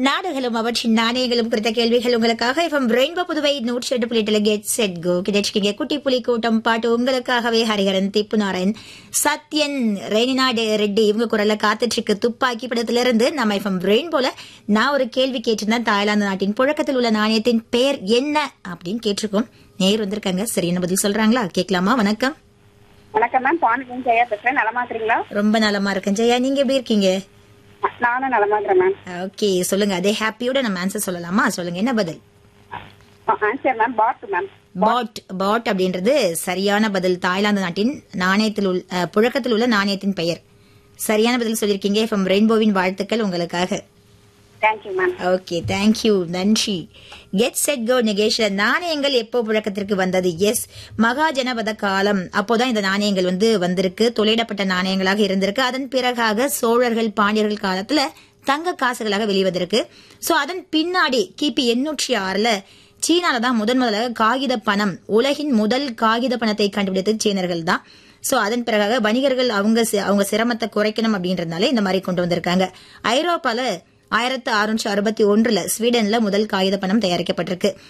நாடுகளும் அவற்றின் நாணயங்களும் குறித்த கேள்விகள் உங்களுக்காக எஃப்எம் ரெயின்போ புதுவை நூற்றி எட்டு புள்ளி எட்டுல கெட் செட் கோ கிடைச்சிக்கிங்க குட்டி புலி கூட்டம் பாட்டு உங்களுக்காகவே ஹரிஹரன் திப்பு நாராயண் சத்யன் ரெய்னினா டே- ரெட்டி இவங்க குரல்ல காத்துட்டு இருக்கு துப்பாக்கி படத்துல இருந்து நம்ம எஃப்எம் ரெயின்போல நான் ஒரு கேள்வி கேட்டிருந்தேன் தாய்லாந்து நாட்டின் புழக்கத்தில் உள்ள நாணயத்தின் பெயர் என்ன அப்படின்னு கேட்டிருக்கோம் நேர் வந்திருக்காங்க சரி என்ன பதில் சொல்றாங்களா கேட்கலாமா வணக்கம் வணக்கம் மேம் பாண்டியன் ஜெயா பேசுறேன் நலமா இருக்கிறீங்களா ரொம்ப நலமா இருக்கேன் ஜெயா நீங்க எப்படி இருக்கீங்க நானும் நலமா இருக்கிறேன் மேம் ஓகே சொல்லுங்க அதே ஹாப்பியோட நம்ம ஆன்சர் சொல்லலாமா சொல்லுங்க என்ன பதில் ஆன்சர் மேம் பாட் மேம் பாட் பாட் அப்படின்றது சரியான பதில் தாய்லாந்து நாட்டின் நாணயத்தில் உள்ள அஹ், புழக்கத்தில் உள்ள நாணயத்தின் பெயர் சரியான பதில் சொல்லியிருக்கீங்க எஃப்எம் ரெயின்போவின் வாழ்த்துக்கள் உங்களுக்காக தேங்க்யூ மேம் ஓகே தேங்க்யூ நன்றி கெட் செட் கோ நிகேஷ்ல நாணயங்கள் எப்போ புழக்கத்திற்கு வந்தது எஸ் மகாஜனபத காலம் அப்போதான் இந்த நாணயங்கள் வந்து வந்திருக்கு தொலையிடப்பட்ட நாணயங்களாக இருந்திருக்கு அதன் பிறகாக சோழர்கள் பாண்டியர்கள் காலத்துல தங்க காசுகளாக வெளிவந்திருக்கு சோ அதன் பின்னாடி கிபி எண்ணூற்றி ஆறுல சீனால தான் முதன் முதலாக காகித பணம் உலகின் முதல் காகித பணத்தை கண்டுபிடித்தது சீனர்கள் தான் சோ அதன் பிறகாக வணிகர்கள் அவங்க சி- அவங்க சிரமத்தை குறைக்கணும் அப்படின்றதுனால இந்த மாதிரி கொண்டு வந்திருக்காங்க ஐரோப்பால ஆயிரத்து அறுநூற்று அறுபத்தி ஒன்றுல ஸ்வீடன்ல முதல் காகித பணம் தயாரிக்கப்பட்டிருக்கு